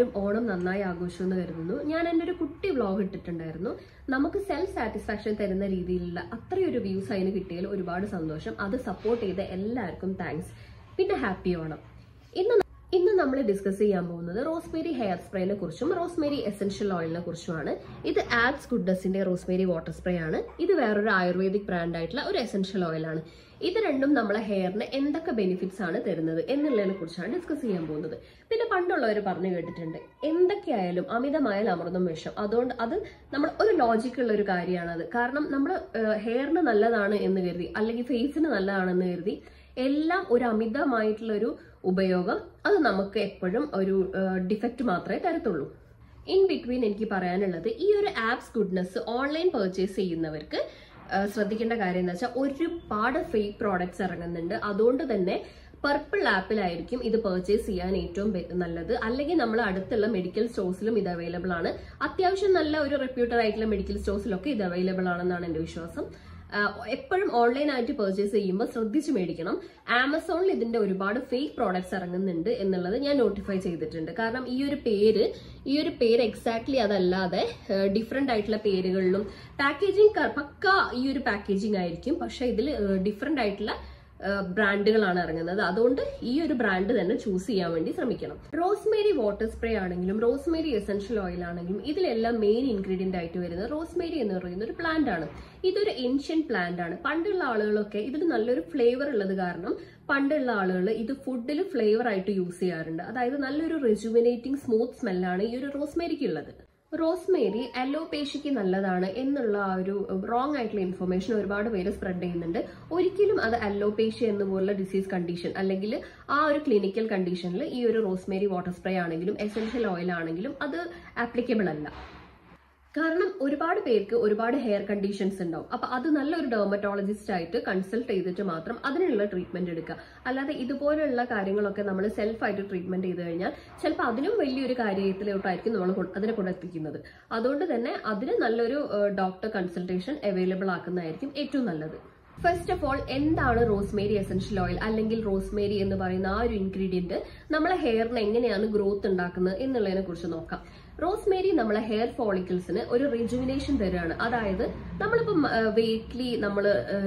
എല്ലാവരും ഓണം നന്നായി ആഘോഷിച്ചെന്ന് കരുതുന്നു ഞാൻ എൻ്റെ ഒരു കുട്ടി വ്ളോഗ് ഇട്ടിട്ടുണ്ടായിരുന്നു നമുക്ക് സെൽഫ് സാറ്റിസ്ഫാക്ഷൻ തരുന്ന രീതിയിലുള്ള അത്രയൊരു വ്യൂസ് അതിന് കിട്ടിയതിൽ ഒരുപാട് സന്തോഷം അത് സപ്പോർട്ട് ചെയ്ത എല്ലാവർക്കും താങ്ക്സ് പിന്നെ ഹാപ്പി ഓണം ഇന്ന് ഇന്ന് നമ്മൾ ഡിസ്കസ് ചെയ്യാൻ പോകുന്നത് റോസ്മേരി ഹെയർ സ്പ്രേനെ കുറിച്ചും റോസ്മേരി എസെൻഷ്യൽ ഓയിലിനെ കുറിച്ചുമാണ് ഇത് ആഡ്സ് ഗുഡ്നസിന്റെ റോസ്മേരി വാട്ടർ സ്പ്രേ ആണ് ഇത് വേറൊരു ആയുർവേദിക് ബ്രാൻഡ് ആയിട്ടുള്ള ഒരു എസെൻഷ്യൽ ഓയിലാണ് ഇത് രണ്ടും നമ്മളെ ഹെയറിന് എന്തൊക്കെ ബെനിഫിറ്റ്സ് ആണ് തരുന്നത് എന്നുള്ളതിനെ കുറിച്ചാണ് ഡിസ്കസ് ചെയ്യാൻ പോകുന്നത് പിന്നെ പണ്ടുള്ളവർ പറഞ്ഞു കേട്ടിട്ടുണ്ട് എന്തൊക്കെയായാലും അമിതമായാൽ അമൃതം വിഷം അതുകൊണ്ട് അത് നമ്മൾ ഒരു ലോജിക്കുള്ള ഒരു കാര്യമാണ് അത് കാരണം നമ്മൾ ഹെയറിന് നല്ലതാണ് എന്ന് കരുതി അല്ലെങ്കിൽ ഫേസിന് നല്ലതാണെന്ന് കരുതി എല്ലാം ഒരു അമിതമായിട്ടുള്ള ഒരു ഉപയോഗം അത് നമുക്ക് എപ്പോഴും ഒരു ഡിഫക്റ്റ് മാത്രമേ തരത്തുള്ളൂ ഇൻ ബിറ്റ്വീൻ എനിക്ക് പറയാനുള്ളത് ഈ ഒരു ആപ്സ് ഗുഡ്നസ് ഓൺലൈൻ പർച്ചേസ് ചെയ്യുന്നവർക്ക് ആ, ശ്രദ്ധിക്കേണ്ട കാര്യം എന്താ വെച്ചാൽ ഒരുപാട് ഫേക്ക് പ്രോഡക്ട്സ് ഇറങ്ങുന്നുണ്ട് അതുകൊണ്ട് തന്നെ പർപ്പിൾ ആപ്പിലായിരിക്കും ഇത് പർച്ചേസ് ചെയ്യാൻ ഏറ്റവും ബെ- നല്ലത് അല്ലെങ്കിൽ നമ്മൾ അടുത്തുള്ള മെഡിക്കൽ സ്റ്റോഴ്സിലും ഇത് അവൈലബിൾ ആണ് അത്യാവശ്യം നല്ല ഒരു റെപ്യൂട്ടഡ് ആയിട്ടുള്ള മെഡിക്കൽ സ്റ്റോഴ്സിലൊക്കെ ഇത് അവൈലബിൾ ആണെന്നാണ് എന്റെ വിശ്വാസം എപ്പോഴും ഓൺലൈനായിട്ട് പർച്ചേസ് ചെയ്യുമ്പോൾ ശ്രദ്ധിച്ച് മേടിക്കണം ആമസോണിൽ ഇതിന്റെ ഒരുപാട് ഫേക്ക് പ്രോഡക്ട്സ് ഇറങ്ങുന്നുണ്ട് എന്നുള്ളത് ഞാൻ നോട്ടിഫൈ ചെയ്തിട്ടുണ്ട് കാരണം ഈ ഒരു പേര് ഈ ഒരു പേര് എക്സാക്ട്ലി അതല്ലാതെ ഡിഫറെന്റ് ആയിട്ടുള്ള പേരുകളിലും പാക്കേജിങ് പക്ക ഈ ഒരു പാക്കേജിംഗ് ആയിരിക്കും പക്ഷെ ഇതിൽ ഡിഫറെന്റ് ആയിട്ടുള്ള ബ്രാൻഡുകളാണ് ഇറങ്ങുന്നത് അതുകൊണ്ട് ഈ ഒരു ബ്രാൻഡ് തന്നെ ചൂസ് ചെയ്യാൻ വേണ്ടി ശ്രമിക്കണം റോസ്മേരി വാട്ടർ സ്പ്രേ ആണെങ്കിലും റോസ്മേരി എസെൻഷ്യൽ ഓയിൽ ആണെങ്കിലും ഇതിലെല്ലാം മെയിൻ ഇൻഗ്രീഡിയന്റ് ആയിട്ട് വരുന്നത് റോസ്മേരി എന്ന് പറയുന്ന ഒരു പ്ലാന്റ് ആണ് ഇതൊരു ഏൻഷ്യൻ പ്ലാന്റ് ആണ് പണ്ടുള്ള ആളുകളൊക്കെ ഇതിൽ നല്ലൊരു ഫ്ലേവർ ഉള്ളത് കാരണം പണ്ടുള്ള ആളുകൾ ഇത് ഫുഡിൽ ഫ്ലേവർ ആയിട്ട് യൂസ് ചെയ്യാറുണ്ട് അതായത് നല്ലൊരു റെജുവിനേറ്റിംഗ് സ്മൂത്ത് സ്മെല്ലാണ് ഈ ഒരു റോസ്മേരിക്ക് ഉള്ളത് റോസ്മേരി അലോപേഷ്യക്ക് നല്ലതാണ് എന്നുള്ള ആ ഒരു റോങ് ആയിട്ടുള്ള ഇൻഫർമേഷൻ ഒരുപാട് പേര് സ്പ്രെഡ് ചെയ്യുന്നുണ്ട് ഒരിക്കലും അത് അലോപേഷ്യ എന്നുപോലുള്ള ഡിസീസ് കണ്ടീഷൻ അല്ലെങ്കിൽ ആ ഒരു ക്ലിനിക്കൽ കണ്ടീഷനിൽ ഈ ഒരു റോസ്മേരി വാട്ടർ സ്പ്രേ ആണെങ്കിലും എസെൻഷ്യൽ ഓയിൽ ആണെങ്കിലും അത് ആപ്ലിക്കബിൾ അല്ല കാരണം ഒരുപാട് പേർക്ക് ഒരുപാട് ഹെയർ കണ്ടീഷൻസ് ഉണ്ടാവും അപ്പൊ അത് നല്ലൊരു ഡെർമറ്റോളജിസ്റ്റ് ആയിട്ട് കൺസൾട്ട് ചെയ്തിട്ട് മാത്രം അതിനുള്ള ട്രീറ്റ്മെന്റ് എടുക്കുക അല്ലാതെ ഇതുപോലെയുള്ള കാര്യങ്ങളൊക്കെ നമ്മൾ സെൽഫായിട്ട് ട്രീറ്റ്മെന്റ് ചെയ്ത് കഴിഞ്ഞാൽ ചിലപ്പോൾ അതിനും വലിയൊരു കാര്യത്തിലോട്ടായിരിക്കും നമ്മൾ കൊ- അതിനെ കൊണ്ടെത്തിക്കുന്നത് അതുകൊണ്ട് തന്നെ അതിന് നല്ലൊരു ഡോക്ടർ കൺസൾട്ടേഷൻ അവൈലബിൾ ആക്കുന്നതായിരിക്കും ഏറ്റവും നല്ലത് ഫസ്റ്റ് ഓഫ് ഓൾ എന്താണ് റോസ്മേരി എസെൻഷ്യൽ ഓയിൽ അല്ലെങ്കിൽ റോസ്മേരി എന്ന് പറയുന്ന ആ ഒരു ഇൻഗ്രീഡിയന്റ് നമ്മളെ ഹെയറിന് എങ്ങനെയാണ് ഗ്രോത്ത് ഉണ്ടാക്കുന്നത് എന്നുള്ളതിനെ കുറിച്ച് നോക്കാം റോസ്മേരി നമ്മളെ ഹെയർ ഫോളിക്കിൾസിന് ഒരു റിജുവിനേഷൻ തരുകയാണ് അതായത് നമ്മളിപ്പം വീക്ക്ലി നമ്മൾ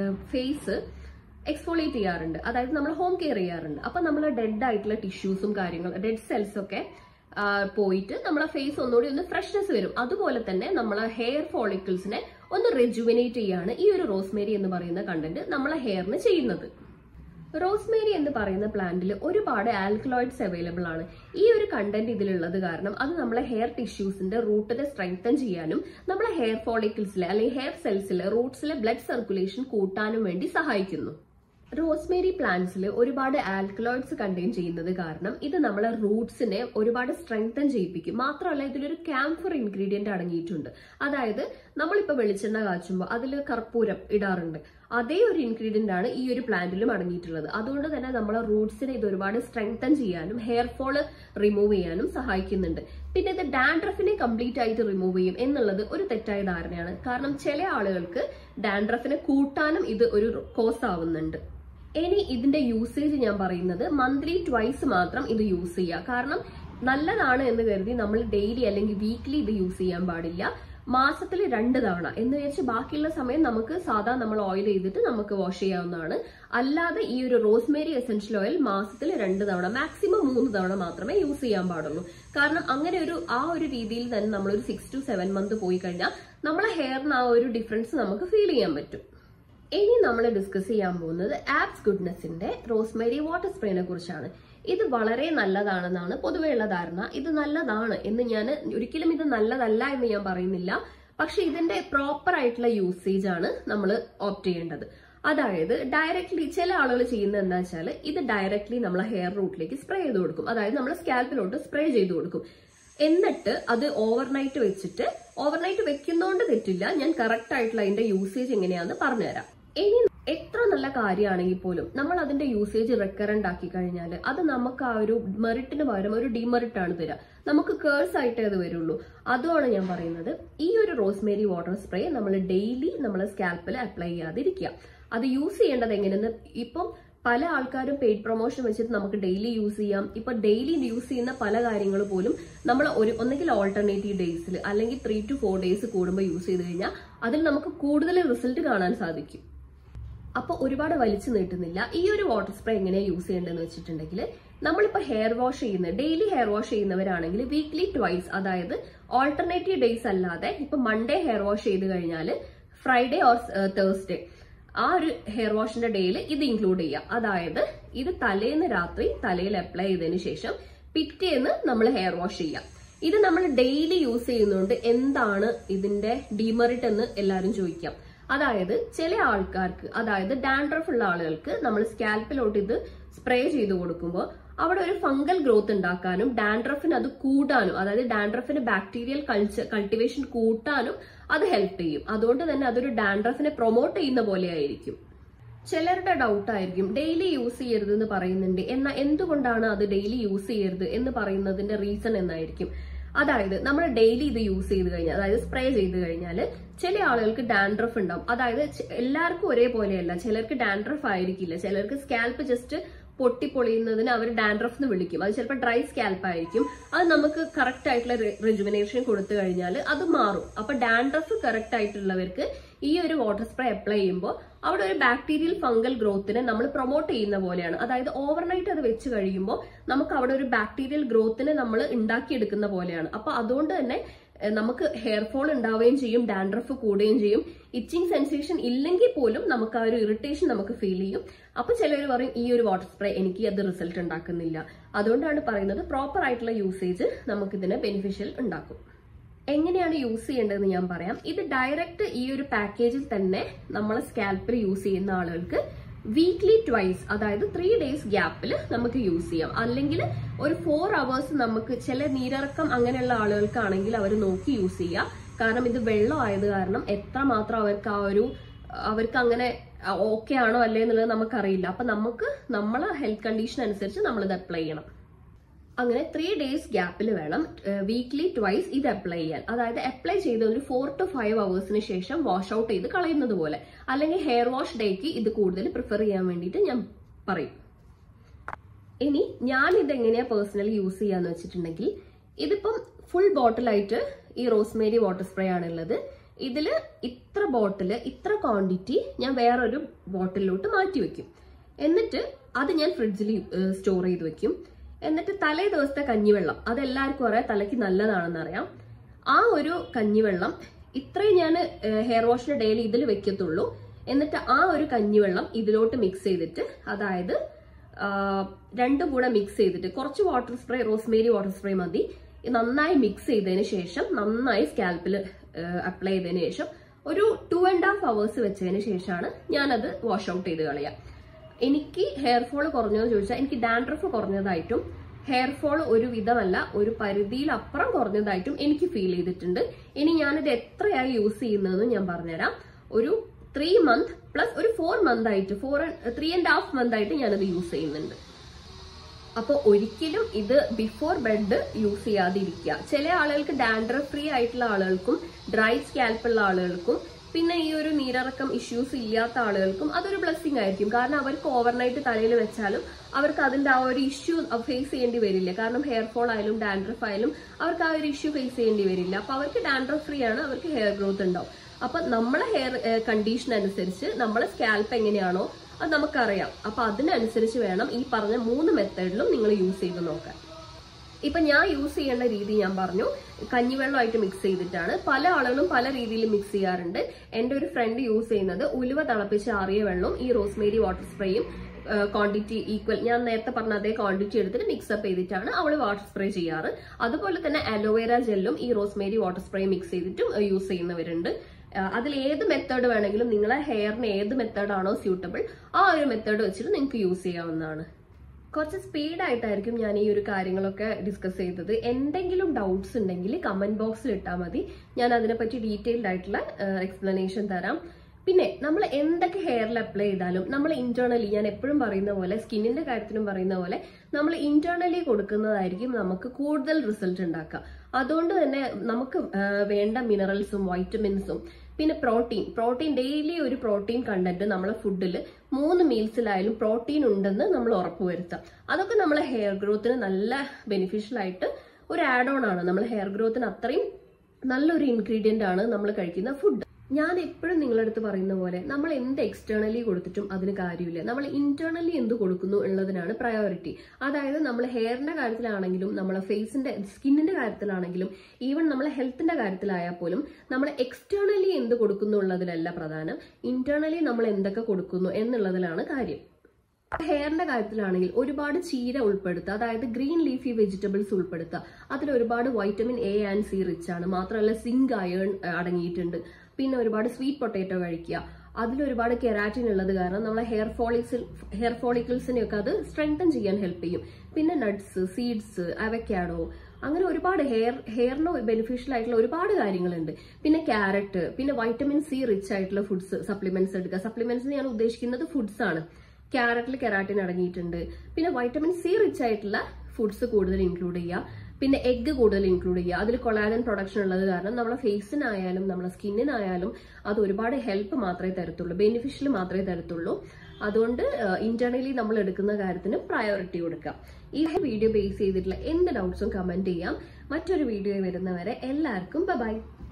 ഫേസ് എക്സ്ഫോളിയേറ്റ് ചെയ്യാറുണ്ട് അതായത് നമ്മൾ ഹോം കെയർ ചെയ്യാറുണ്ട് അപ്പൊ നമ്മൾ ഡെഡ് ആയിട്ടുള്ള ടിഷ്യൂസും കാര്യങ്ങളും ഡെഡ് സെൽസ് ഒക്കെ ആ, പോയിട്ട് നമ്മളെ ഫേസ് ഒന്നുകൂടി ഒന്ന് ഫ്രഷ്നെസ് വരും അതുപോലെ തന്നെ നമ്മളെ ഹെയർ ഫോളിക്കിൾസിനെ ഒന്ന് റെജുവിനേറ്റ് ചെയ്യാണ് ഈ ഒരു റോസ്മേരി എന്ന് പറയുന്ന കണ്ടന്റ് നമ്മളെ ഹെയറിന് ചെയ്യുന്നത് റോസ്മേരി എന്ന് പറയുന്ന പ്ലാന്റിൽ ഒരുപാട് ആൽക്കലോയിഡ്സ് അവൈലബിൾ ആണ് ഈ ഒരു കണ്ടന്റ് ഇതിലുള്ളത് കാരണം അത് നമ്മളെ ഹെയർ ടിഷ്യൂസിന്റെ റൂട്ടിനെ സ്ട്രെങ്തൻ ചെയ്യാനും നമ്മളെ ഹെയർ ഫോളിക്കിൾസിലെ അല്ലെങ്കിൽ ഹെയർ സെൽസിലെ റൂട്ട്സിലെ ബ്ലഡ് സർക്കുലേഷൻ കൂട്ടാനും വേണ്ടി സഹായിക്കുന്നു റോസ്മേരി പ്ലാന്റ്സിൽ ഒരുപാട് ആൽക്കലോയിഡ്സ് കണ്ടെയ്ൻ ചെയ്യുന്നത് കാരണം ഇത് നമ്മളെ റൂട്ട്സിനെ ഒരുപാട് സ്ട്രെങ്തൻ ചെയ്യിപ്പിക്കും മാത്രമല്ല ഇതിലൊരു ക്യാംഫർ ഇൻഗ്രീഡിയന്റ് അടങ്ങിയിട്ടുണ്ട് അതായത് നമ്മളിപ്പോൾ വെളിച്ചെണ്ണ കാച്ചുമ്പോൾ അതിൽ കർപ്പൂരം ഇടാറുണ്ട് അതേ ഒരു ഇൻഗ്രീഡിയന്റ് ആണ് ഈ ഒരു പ്ലാന്റിലും അടങ്ങിയിട്ടുള്ളത് അതുകൊണ്ട് തന്നെ നമ്മളെ റൂട്ട്സിനെ ഇത് ഒരുപാട് സ്ട്രെങ്തൻ ചെയ്യാനും ഹെയർ ഫോള് റിമൂവ് ചെയ്യാനും സഹായിക്കുന്നുണ്ട് പിന്നെ ഇത് ഡാൻഡ്രഫിനെ കംപ്ലീറ്റ് ആയിട്ട് റിമൂവ് ചെയ്യും എന്നുള്ളത് ഒരു തെറ്റായ ധാരണയാണ് കാരണം ചില ആളുകൾക്ക് ഡാൻഡ്രഫിനെ കൂട്ടാനും ഇത് ഒരു കോസ് ആവുന്നുണ്ട് ഇനി ഇതിന്റെ യൂസേജ് ഞാൻ പറയുന്നത് മന്ത്ലി ട്വൈസ് മാത്രം ഇത് യൂസ് ചെയ്യുക കാരണം നല്ലതാണ് എന്ന് കരുതി നമ്മൾ ഡെയിലി അല്ലെങ്കിൽ വീക്ക്ലി ഇത് യൂസ് ചെയ്യാൻ പാടില്ല മാസത്തിൽ രണ്ട് തവണ എന്ന് വെച്ച് ബാക്കിയുള്ള സമയം നമുക്ക് സാധാ നമ്മൾ ഓയിൽ ചെയ്തിട്ട് നമുക്ക് വാഷ് ചെയ്യാവുന്നതാണ് അല്ലാതെ ഈ ഒരു റോസ്മേരി എസെൻഷ്യൽ ഓയിൽ മാസത്തിൽ രണ്ട് തവണ മാക്സിമം മൂന്ന് തവണ മാത്രമേ യൂസ് ചെയ്യാൻ പാടുള്ളൂ കാരണം അങ്ങനെ ഒരു ആ ഒരു രീതിയിൽ തന്നെ നമ്മളൊരു സിക്സ് ടു സെവൻ മന്ത് പോയി കഴിഞ്ഞാൽ നമ്മളെ ഹെയറിന് ആ ഒരു ഡിഫറൻസ് നമുക്ക് ഫീൽ ചെയ്യാൻ പറ്റും ഇനി നമ്മൾ ഡിസ്കസ് ചെയ്യാൻ പോകുന്നത് ആപ്സ് ഗുഡ്നസിന്റെ റോസ്മേരി വാട്ടർ സ്പ്രേനെ കുറിച്ചാണ് ഇത് വളരെ നല്ലതാണെന്നാണ് പൊതുവെയുള്ള ധാരണ ഇത് നല്ലതാണ് എന്ന് ഞാൻ ഒരിക്കലും ഇത് നല്ലതല്ല എന്ന് ഞാൻ പറയുന്നില്ല പക്ഷെ ഇതിന്റെ പ്രോപ്പർ ആയിട്ടുള്ള യൂസേജ് ആണ് നമ്മൾ ഓപ്റ്റ് ചെയ്യേണ്ടത് അതായത് ഡയറക്ട്ലി ചില ആളുകൾ ചെയ്യുന്നത് എന്താ വെച്ചാൽ ഇത് ഡയറക്ട്ലി നമ്മളെ ഹെയർ റൂട്ടിലേക്ക് സ്പ്രേ ചെയ്ത് കൊടുക്കും അതായത് നമ്മൾ സ്കാൽപ്പിലോട്ട് സ്പ്രേ ചെയ്ത് കൊടുക്കും എന്നിട്ട് അത് ഓവർനൈറ്റ് വെച്ചിട്ട് ഓവർനൈറ്റ് വെക്കുന്നോണ്ട് തെറ്റില്ല ഞാൻ കറക്റ്റ് ആയിട്ടുള്ള അതിന്റെ യൂസേജ് എങ്ങനെയാന്ന് പറഞ്ഞുതരാം ഇനി എത്ര നല്ല കാര്യമാണെങ്കിൽ പോലും നമ്മൾ അതിന്റെ യൂസേജ് റെക്കറന്റ് ആക്കി കഴിഞ്ഞാൽ അത് നമുക്ക് ആ ഒരു മെറിറ്റിന് പകരം ഒരു ഡിമെറിറ്റ് ആണ് തരിക നമുക്ക് കേഴ്സ് ആയിട്ടേ അത് വരുള്ളൂ അതുമാണ് ഞാൻ പറയുന്നത് ഈ ഒരു റോസ്മേരി വാട്ടർ സ്പ്രേ നമ്മൾ ഡെയിലി നമ്മൾ സ്കാൽപ്പിൽ അപ്ലൈ ചെയ്യാതിരിക്കുക അത് യൂസ് ചെയ്യേണ്ടത് എങ്ങനെയെന്ന് ഇപ്പം പല ആൾക്കാരും പെയ്ഡ് പ്രൊമോഷൻ വെച്ചിട്ട് നമുക്ക് ഡെയിലി യൂസ് ചെയ്യാം ഇപ്പൊ ഡെയിലി യൂസ് ചെയ്യുന്ന പല കാര്യങ്ങൾ പോലും നമ്മൾ ഒരു ഒന്നെങ്കിൽ ഓൾട്ടർനേറ്റീവ് ഡേയ്സിൽ അല്ലെങ്കിൽ ത്രീ ടു ഫോർ ഡേയ്സ് കൂടുമ്പോൾ യൂസ് ചെയ്ത് കഴിഞ്ഞാൽ അതിൽ നമുക്ക് കൂടുതൽ റിസൾട്ട് കാണാൻ സാധിക്കും അപ്പൊ ഒരുപാട് വലിച്ചു നീട്ടുന്നില്ല ഈ ഒരു വാട്ടർ സ്പ്രേ എങ്ങനെയാ യൂസ് ചെയ്യേണ്ടതെന്ന് വെച്ചിട്ടുണ്ടെങ്കിൽ നമ്മളിപ്പോ ഹെയർ വാഷ് ചെയ്യുന്ന ഡെയിലി ഹെയർ വാഷ് ചെയ്യുന്നവരാണെങ്കിൽ വീക്ക്ലി ട്വൈസ് അതായത് ഓൾട്ടർനേറ്റീവ് ഡേയ്സ് അല്ലാതെ ഇപ്പൊ മൺഡേ ഹെയർ വാഷ് ചെയ്ത് കഴിഞ്ഞാൽ ഫ്രൈഡേ ഓർ തേഴ്സ്ഡേ ആ ഒരു ഹെയർ വാഷിന്റെ ഡേയിൽ ഇത് ഇൻക്ലൂഡ് ചെയ്യാം അതായത് ഇത് തലേന്ന് രാത്രി തലയിൽ അപ്ലൈ ചെയ്തതിന് ശേഷം പിറ്റേന്ന് നമ്മൾ ഹെയർ വാഷ് ചെയ്യാം ഇത് നമ്മൾ ഡെയിലി യൂസ് ചെയ്യുന്നതുകൊണ്ട് എന്താണ് ഇതിന്റെ ഡിമെറിറ്റ് എന്ന് എല്ലാവരും ചോദിക്കാം അതായത് ചില ആൾക്കാർക്ക് അതായത് ഡാൻഡ്രഫ് ഉള്ള ആളുകൾക്ക് നമ്മൾ സ്കാൽപ്പിലോട്ട് ഇത് സ്പ്രേ ചെയ്ത് കൊടുക്കുമ്പോൾ അവിടെ ഒരു ഫംഗൽ ഗ്രോത്ത് ഉണ്ടാക്കാനും ഡാൻഡ്രഫിന് അത് കൂട്ടാനും അതായത് ഡാൻഡ്രഫിന് ബാക്ടീരിയൽ കൾച്ചർ കൾട്ടിവേഷൻ കൂട്ടാനും അത് ഹെൽപ്പ് ചെയ്യും അതുകൊണ്ട് തന്നെ അതൊരു ഡാൻഡ്രഫിനെ പ്രൊമോട്ട് ചെയ്യുന്ന പോലെ ആയിരിക്കും ചിലരുടെ ഡൗട്ട് ആയിരിക്കും ഡെയിലി യൂസ് ചെയ്യരുത് എന്ന് പറയുന്നുണ്ട് എന്നാൽ എന്തുകൊണ്ടാണ് അത് ഡെയിലി യൂസ് ചെയ്യരുത് എന്ന് പറയുന്നതിന്റെ റീസൺ എന്നായിരിക്കും അതായത് നമ്മൾ ഡെയിലി ഇത് യൂസ് ചെയ്ത് കഴിഞ്ഞാൽ അതായത് സ്പ്രേ ചെയ്ത് കഴിഞ്ഞാൽ ചില ആളുകൾക്ക് ഡാൻഡ്രഫ് ഉണ്ടാവും അതായത് ചെ- എല്ലാവർക്കും ഒരേപോലെയല്ല ചിലർക്ക് ഡാൻഡ്രഫ് ആയിരിക്കില്ല ചിലർക്ക് സ്കാൽപ്പ് ജസ്റ്റ് പൊട്ടിപ്പൊളിയുന്നതിന് അവർ ഡാൻഡ്രഫ് എന്ന് വിളിക്കും അത് ചിലപ്പോൾ ഡ്രൈ സ്കാൽപ്പ് ആയിരിക്കും അത് നമുക്ക് കറക്റ്റ് ആയിട്ടുള്ള റെജുമിനേഷൻ കൊടുത്തു കഴിഞ്ഞാൽ അത് മാറും അപ്പൊ ഡാൻഡ്രഫ് കറക്റ്റ് ആയിട്ടുള്ളവർക്ക് ഈ ഒരു വാട്ടർ സ്പ്രേ അപ്ലൈ ചെയ്യുമ്പോൾ അവിടെ ഒരു ബാക്ടീരിയൽ ഫംഗൽ ഗ്രോത്തിനെ നമ്മൾ പ്രൊമോട്ട് ചെയ്യുന്ന പോലെയാണ് അതായത് ഓവർനൈറ്റ് അത് വെച്ച് കഴിയുമ്പോൾ നമുക്ക് അവിടെ ഒരു ബാക്ടീരിയൽ ഗ്രോത്തിനെ നമ്മൾ ഉണ്ടാക്കിയെടുക്കുന്ന പോലെയാണ് അപ്പൊ അതുകൊണ്ട് തന്നെ എഹ്, നമുക്ക് ഹെയർ ഫോൾ ഉണ്ടാവുകയും ചെയ്യും ഡാൻഡ്രഫ് കൂടുകയും ചെയ്യും ഇച്ചിങ് സെൻസേഷൻ ഇല്ലെങ്കിൽ പോലും നമുക്ക് ആ ഒരു ഇറിറ്റേഷൻ നമുക്ക് ഫീൽ ചെയ്യും അപ്പൊ ചിലർ പറയും ഈ ഒരു വാട്ടർ സ്പ്രേ എനിക്ക് അത് റിസൾട്ട് ഉണ്ടാക്കുന്നില്ല അതുകൊണ്ടാണ് പറയുന്നത് പ്രോപ്പർ ആയിട്ടുള്ള യൂസേജ് നമുക്കിതിന് ബെനിഫിഷ്യൽ ഉണ്ടാക്കും എങ്ങനെയാണ് യൂസ് ചെയ്യേണ്ടതെന്ന് ഞാൻ പറയാം ഇത് ഡയറക്റ്റ് ഈ ഒരു പാക്കേജിൽ തന്നെ നമ്മളെ സ്കാൽപ്പിൽ യൂസ് ചെയ്യുന്ന ആളുകൾക്ക് വീക്ക്ലി ട്വൈസ് അതായത് ത്രീ ഡേയ്സ് ഗ്യാപ്പിൽ നമുക്ക് യൂസ് ചെയ്യാം അല്ലെങ്കിൽ ഒരു ഫോർ അവേഴ്സ് നമുക്ക് ചില നീരിറക്കം അങ്ങനെയുള്ള ആളുകൾക്കാണെങ്കിൽ അവർ നോക്കി യൂസ് ചെയ്യാം കാരണം ഇത് വെള്ളം ആയത് കാരണം എത്രമാത്രം അവർക്ക് ആ ഒരു അവർക്ക് അങ്ങനെ ഓക്കെ ആണോ അല്ലേ എന്നുള്ളത് നമുക്കറിയില്ല അപ്പൊ നമുക്ക് നമ്മളെ ഹെൽത്ത് കണ്ടീഷൻ അനുസരിച്ച് നമ്മളിത് അപ്ലൈ ചെയ്യണം അങ്ങനെ ത്രീ ഡേയ്സ് ഗ്യാപ്പിൽ വേണം വീക്ക്ലി ട്വൈസ് ഇത് അപ്ലൈ ചെയ്യാൻ അതായത് അപ്ലൈ ചെയ്ത ഒരു ഫോർ ടു ഫൈവ് അവേഴ്സിന് ശേഷം വാഷ് ഔട്ട് ചെയ്ത് കളയുന്നത് പോലെ അല്ലെങ്കിൽ ഹെയർ വാഷ് ഡേക്ക് ഇത് കൂടുതൽ പ്രിഫർ ചെയ്യാൻ വേണ്ടിയിട്ട് ഞാൻ പറയും ഇനി ഞാൻ ഇത് എങ്ങനെയാ പേഴ്സണലി യൂസ് ചെയ്യാന്ന് വെച്ചിട്ടുണ്ടെങ്കിൽ ഇതിപ്പം ഫുൾ ബോട്ടിലായിട്ട് ഈ റോസ്മേരി വാട്ടർ സ്പ്രേ ആണുള്ളത് ഇതിൽ ഇത്ര ബോട്ടില് ഇത്ര ക്വാണ്ടിറ്റി ഞാൻ വേറൊരു ബോട്ടിലോട്ട് മാറ്റി വെക്കും എന്നിട്ട് അത് ഞാൻ ഫ്രിഡ്ജിൽ സ്റ്റോർ ചെയ്ത് വെക്കും എന്നിട്ട് തലേ ദിവസത്തെ കഞ്ഞിവെള്ളം അതെല്ലാവർക്കും അറിയാം തലയ്ക്ക് നല്ലതാണെന്ന് അറിയാം ആ ഒരു കഞ്ഞിവെള്ളം ഇത്രയും ഞാൻ ഹെയർ വാഷിന്റെ ഡെയിലി ഇതിൽ വെക്കത്തുള്ളൂ എന്നിട്ട് ആ ഒരു കഞ്ഞിവെള്ളം ഇതിലോട്ട് മിക്സ് ചെയ്തിട്ട് അതായത് ആ, രണ്ടും കൂടെ മിക്സ് ചെയ്തിട്ട് കുറച്ച് water spray rosemary water spray മതി ഇത് നന്നായി മിക്സ് ചെയ്തതിന് ശേഷം നന്നായി സ്കാൽപ്പിൽ അപ്ലൈ ചെയ്തതിന് ശേഷം ഒരു ടു ആൻഡ് ഹാഫ് അവേഴ്സ് വെച്ചതിന് ശേഷമാണ് ഞാനത് വാഷ് ഔട്ട് ചെയ്ത് കളയാം എനിക്ക് ഹെയർ ഫോൾ കുറഞ്ഞതെന്ന് ചോദിച്ചാൽ എനിക്ക് ഡാൻഡ്രഫ് കുറഞ്ഞതായിട്ടും ഹെയർ ഫോൾ ഒരു വിധമല്ല ഒരു പരിധിയിൽ അപ്പുറം കുറഞ്ഞതായിട്ടും എനിക്ക് ഫീൽ ചെയ്തിട്ടുണ്ട് ഇനി ഞാനിത് എത്രയായി യൂസ് ചെയ്യുന്നതെന്ന് ഞാൻ പറഞ്ഞുതരാം ഒരു ത്രീ മന്ത് പ്ലസ് ഒരു ഫോർ മന്ത് ആയിട്ട് four three and half month ആയിട്ട് ഞാനത് യൂസ് ചെയ്യുന്നുണ്ട് അപ്പോൾ ഒരിക്കലും ഇത് ബിഫോർ ബെഡ് യൂസ് ചെയ്യാതിരിക്കുക ചില ആളുകൾക്ക് ഡാൻഡ്രഫ് ഫ്രീ ആയിട്ടുള്ള ആളുകൾക്കും ഡ്രൈ സ്കാൽപ്പുള്ള ആളുകൾക്കും പിന്നെ ഈ ഒരു നീരിറക്കം ഇഷ്യൂസ് ഇല്ലാത്ത ആളുകൾക്കും അതൊരു ബ്ലെസ്സിങ് ആയിരിക്കും കാരണം അവർക്ക് ഓവർനൈറ്റ് തലയിൽ വെച്ചാലും അവർക്ക് അതിന്റെ ആ ഒരു ഇഷ്യൂ ഫേസ് ചെയ്യേണ്ടി വരില്ല കാരണം ഹെയർ ഫോൾ ആയാലും ഡാൻഡ്രഫ് ആയാലും അവർക്ക് ആ ഒരു ഇഷ്യൂ ഫേസ് ചെയ്യേണ്ടി വരില്ല അപ്പൊ അവർക്ക് ഡാൻഡ്രഫ് ഫ്രീ ആണ് അവർക്ക് ഹെയർ ഗ്രോത്ത് ഉണ്ടാവും അപ്പൊ നമ്മളെ ഹെയർ കണ്ടീഷൻ അനുസരിച്ച് നമ്മളെ സ്കാൽപ്പ് എങ്ങനെയാണോ അത് നമുക്കറിയാം അപ്പൊ അതിനനുസരിച്ച് വേണം ഈ പറഞ്ഞ മൂന്ന് മെത്തേഡിലും നിങ്ങൾ യൂസ് ചെയ്ത് നോക്കാൻ ഇപ്പൊ ഞാൻ യൂസ് ചെയ്യേണ്ട രീതി ഞാൻ പറഞ്ഞു കഞ്ഞിവെള്ളമായിട്ട് മിക്സ് ചെയ്തിട്ടാണ് പല ആളുകളും പല രീതിയിൽ മിക്സ് ചെയ്യാറുണ്ട് എന്റെ ഒരു ഫ്രണ്ട് യൂസ് ചെയ്യുന്നത് ഉലുവ തിളപ്പിച്ച് ആറിയ വെള്ളവും ഈ റോസ്മേരി വാട്ടർ സ്പ്രേയും ക്വാണ്ടിറ്റി ഈക്വൽ ഞാൻ നേരത്തെ പറഞ്ഞ അതേ ക്വാണ്ടിറ്റി എടുത്തിട്ട് മിക്സപ്പ് ചെയ്തിട്ടാണ് അവൾ വാട്ടർ സ്പ്രേ ചെയ്യാറ് അതുപോലെ തന്നെ അലോവേര ജെല്ലും ഈ റോസ്മേരി വാട്ടർ സ്പ്രേ മിക്സ് ചെയ്തിട്ടും യൂസ് ചെയ്യുന്നവരുണ്ട് ആഹ് അതിൽ ഏത് മെത്തേഡ് വേണമെങ്കിലും നിങ്ങളെ ഹെയറിന് ഏത് മെത്തേഡാണോ സ്യൂട്ടബിൾ ആ ഒരു മെത്തേഡ് വെച്ചിട്ട് നിങ്ങൾക്ക് യൂസ് ചെയ്യാവുന്നതാണ് കുറച്ച് സ്പീഡായിട്ടായിരിക്കും ഞാൻ ഈ ഒരു കാര്യങ്ങളൊക്കെ ഡിസ്കസ് ചെയ്തത് എന്തെങ്കിലും ഡൗട്ട്സ് ഉണ്ടെങ്കിൽ കമന്റ് ബോക്സിൽ ഇട്ടാൽ മതി ഞാൻ അതിനെപ്പറ്റി ഡീറ്റെയിൽഡ് ആയിട്ടുള്ള എക്സ്പ്ലനേഷൻ തരാം പിന്നെ നമ്മൾ എന്തൊക്കെ ഹെയറിൽ അപ്ലൈ ചെയ്താലും നമ്മൾ ഇന്റേണലി ഞാൻ എപ്പോഴും പറയുന്ന പോലെ സ്കിന്നിന്റെ കാര്യത്തിലും പറയുന്ന പോലെ നമ്മൾ ഇന്റേണലി കൊടുക്കുന്നതായിരിക്കും നമുക്ക് കൂടുതൽ റിസൾട്ട് ഉണ്ടാക്കുക അതുകൊണ്ട് തന്നെ നമുക്ക് ആ, വേണ്ട മിനറൽസും വൈറ്റമിൻസും പിന്നെ പ്രോട്ടീൻ പ്രോട്ടീൻ ഡെയിലി ഒരു പ്രോട്ടീൻ കണ്ടന്റ് നമ്മളെ ഫുഡിൽ മൂന്ന് മീൽസിലായാലും പ്രോട്ടീൻ ഉണ്ടെന്ന് നമ്മൾ ഉറപ്പുവരുത്താം അതൊക്കെ നമ്മളെ ഹെയർ ഗ്രോത്തിന് നല്ല ബെനിഫിഷ്യൽ ആയിട്ട് ഒരു ആഡ് ഓൺ ആണ് നമ്മൾ ഹെയർ ഗ്രോത്തിന് അത്രയും നല്ലൊരു ഇൻഗ്രീഡിയന്റ് ആണ് നമ്മൾ കഴിക്കുന്ന ഫുഡ് ഞാൻ എപ്പോഴും നിങ്ങളുടെ അടുത്ത് പറയുന്ന പോലെ നമ്മൾ എന്ത് എക്സ്റ്റേണലി കൊടുത്തിട്ടും അതിന് കാര്യമില്ല നമ്മൾ ഇന്റേണലി എന്ത് കൊടുക്കുന്നു എന്നുള്ളതിനാണ് പ്രയോറിറ്റി അതായത് നമ്മൾ ഹെയറിന്റെ കാര്യത്തിലാണെങ്കിലും നമ്മളെ ഫേസിന്റെ സ്കിന്നിന്റെ കാര്യത്തിലാണെങ്കിലും ഈവൻ നമ്മളെ ഹെൽത്തിന്റെ കാര്യത്തിലായാൽ പോലും നമ്മൾ എക്സ്റ്റേണലി എന്ത് കൊടുക്കുന്നു എന്നുള്ളതിലല്ല പ്രധാനം ഇന്റേണലി നമ്മൾ എന്തൊക്കെ കൊടുക്കുന്നു എന്നുള്ളതിലാണ് കാര്യം ഹെയറിന്റെ കാര്യത്തിലാണെങ്കിൽ ഒരുപാട് ചീര ഉൾപ്പെടുത്തുക അതായത് ഗ്രീൻ ലീഫി വെജിറ്റബിൾസ് ഉൾപ്പെടുത്തുക അതിൽ ഒരുപാട് vitamin A and C rich ആണ് മാത്രമല്ല സിങ്ക് അയേൺ അടങ്ങിയിട്ടുണ്ട് പിന്നെ ഒരുപാട് സ്വീറ്റ് പൊട്ടാറ്റോ കഴിക്കുക അതിൽ ഒരുപാട് കെരാറ്റിൻ ഉള്ളത് കാരണം നമ്മളെ ഹെയർ ഫോളിക്സിൽ ഹെയർ ഫോളിക്കിൾസിനെയൊക്കെ അത് സ്ട്രെങ്തൻ ചെയ്യാൻ ഹെൽപ്പ് ചെയ്യും പിന്നെ നട്ട്സ് സീഡ്സ് അവക്കാഡോ അങ്ങനെ ഒരുപാട് ഹെയർ ഹെയറിന് ബെനിഫിഷ്യൽ ആയിട്ടുള്ള ഒരുപാട് കാര്യങ്ങളുണ്ട് പിന്നെ ക്യാരറ്റ് പിന്നെ വൈറ്റമിൻ സി റിച്ച് ആയിട്ടുള്ള ഫുഡ്സ് സപ്ലിമെന്റ്സ് എടുക്കുക സപ്ലിമെന്റ്സ് ഞാൻ ഉദ്ദേശിക്കുന്നത് ഫുഡ്സ് ആണ് ക്യാരറ്റിൽ കെരാറ്റിൻ അടങ്ങിയിട്ടുണ്ട് പിന്നെ വൈറ്റമിൻ സി റിച്ച് ആയിട്ടുള്ള ഫുഡ്സ് കൂടുതൽ ഇൻക്ലൂഡ് ചെയ്യുക പിന്നെ എഗ്ഗ് കൂടുതൽ ഇൻക്ലൂഡ് ചെയ്യുക അതിൽ കൊളാജൻ പ്രൊഡക്ഷൻ ഉള്ളത് കാരണം നമ്മളെ ഫേസിനായാലും നമ്മളെ സ്കിന്നിനായാലും അത് ഒരുപാട് ഹെൽപ്പ് മാത്രമേ തരത്തുള്ളൂ ബെനിഫിഷ്യൽ മാത്രമേ തരത്തുള്ളൂ അതുകൊണ്ട് ഇന്റേണലി നമ്മൾ എടുക്കുന്ന കാര്യത്തിന് പ്രയോറിറ്റി കൊടുക്കാം ഈ വീഡിയോ ബേസ് ചെയ്തിട്ടുള്ള എന്ത് ഡൗട്ട്സും കമന്റ് ചെയ്യാം മറ്റൊരു വീഡിയോ വരുന്നവരെ എല്ലാവർക്കും ബൈ